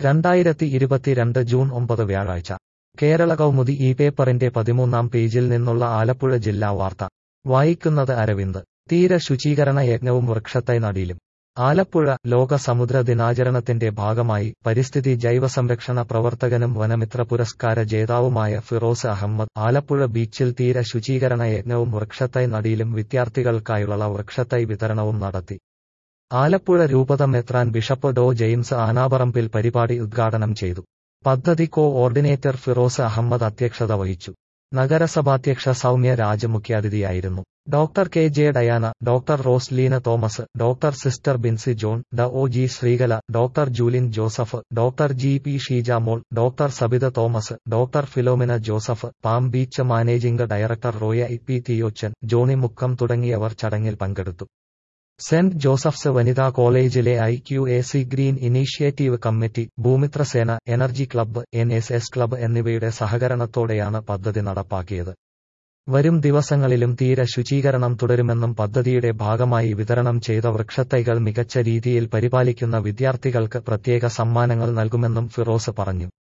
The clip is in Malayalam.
രണ്ടായിരത്തി ഇരുപത്തിരണ്ട് ജൂൺ ഒമ്പത് വ്യാഴാഴ്ച കേരള കൗമുദി ഈ പേപ്പറിന്റെ പതിമൂന്നാം പേജിൽ നിന്നുള്ള ആലപ്പുഴ ജില്ലാ വാർത്ത വായിക്കുന്നത് അരവിന്ദ് തീര ശുചീകരണ യജ്ഞവും വൃക്ഷത്തൈ നടീലും ആലപ്പുഴ ലോക സമുദ്ര ദിനാചരണത്തിന്റെ ഭാഗമായി പരിസ്ഥിതി ജൈവസംരക്ഷണ പ്രവർത്തകനും വനമിത്ര പുരസ്കാര ജേതാവുമായ ഫിറോസ് അഹമ്മദ് ആലപ്പുഴ ബീച്ചിൽ തീര ശുചീകരണ യജ്ഞവും വൃക്ഷത്തൈ നടീലും വിദ്യാർത്ഥികൾക്കായുള്ള വൃക്ഷത്തൈ വിതരണവും നടത്തി ആലപ്പുഴ രൂപത മെത്രാൻ ബിഷപ്പ് ഡോ ജെയിംസ് ആനാപറമ്പിൽ പരിപാടി ഉദ്ഘാടനം ചെയ്തു പദ്ധതി കോ ഓർഡിനേറ്റർ ഫിറോസ് അഹമ്മദ് അധ്യക്ഷത വഹിച്ചു നഗരസഭാധ്യക്ഷ സൗമ്യ രാജ് മുഖ്യാതിഥിയായിരുന്നു doctor K J Diana doctor Roselina Thomas doctor sister Binsy John ഡ O G Sreekala doctor Julin Joseph doctor G P Sheejamol doctor Sabitha Thomas doctor Philomina Joseph Palm Beach managing director Roya E P Theochan Johny Mukkam തുടങ്ങിയവർ ചടങ്ങിൽ പങ്കെടുത്തു സെന്റ് ജോസഫ്സ് വനിതാ കോളേജിലെ I Q A C green initiative committee Bhoomithrasena energy club N S S club എന്നിവയുടെ സഹകരണത്തോടെയാണ് പദ്ധതി നടപ്പാക്കിയത് വരും ദിവസങ്ങളിലും തീര ശുചീകരണം തുടരുമെന്നും പദ്ധതിയുടെ ഭാഗമായി വിതരണം ചെയ്ത വൃക്ഷത്തൈകൾ മികച്ച രീതിയിൽ പരിപാലിക്കുന്ന വിദ്യാർത്ഥികൾക്ക് പ്രത്യേക സമ്മാനങ്ങൾ നൽകുമെന്നും ഫിറോസ് പറഞ്ഞു